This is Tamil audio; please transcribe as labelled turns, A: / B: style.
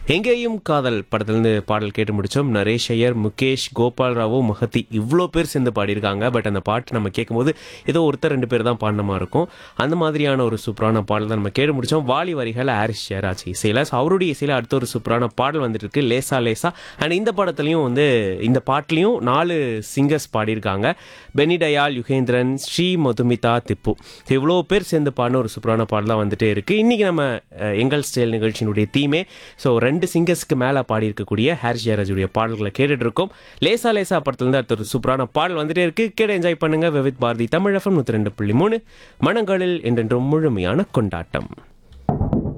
A: எங்கேயும் காதல் படத்துலேருந்து பாடல் கேட்டு முடிச்சோம் நரேஷ் ஐயர் முகேஷ் கோபால் ராவு மஹதி இவ்வளோ பேர் சேர்ந்து பாடியிருக்காங்க பட் அந்த பாட்டு நம்ம கேட்கும்போது ஏதோ ஒருத்தர் ரெண்டு பேர் தான் பாடின மாதிரி இருக்கும் அந்த மாதிரியான ஒரு சூப்பரான பாடல் தான் நம்ம கேட்டு முடிச்சோம் வாலி வரிகள் ஹாரிஸ் ஜெயராஜ் இசையில் ஸோ அவருடைய இசையில் அடுத்த ஒரு சூப்பரான பாடல் வந்துட்டு இருக்கு லேசா லேசா அண்ட் இந்த படத்துலையும் வந்து இந்த பாட்டுலையும் நாலு சிங்கர்ஸ் பாடியிருக்காங்க பெனி டயால் யுகேந்திரன் ஸ்ரீ மதுமிதா திப்பு இவ்வளோ பேர் சேர்ந்து பாடின ஒரு சூப்பரான பாடல் தான் வந்துட்டே இருக்கு இன்னைக்கு நம்ம அஹ், எங்கள் ஸ்டைல் நிகழ்ச்சியினுடைய தீமே ஸோ ரெண்டு சிங்கர்ஸ்க்கு மேலே பாடியிருக்கக்கூடிய ஹாரிஸ் ஜெயராஜுடைய பாடல்களை கேட்டுட்டு இருக்கோம் லேசா லேசா படத்துலேருந்து அடுத்த ஒரு சூப்பரான பாடல் வந்துட்டே இருக்கு கேட்டு என்ஜாய் பண்ணுங்க விவித் பாரதி தமிழ் எஃப்எம் நூற்றி ரெண்டு புள்ளி மூணு மனங்களில் என்றென்றும் முழுமையான கொண்டாட்டம்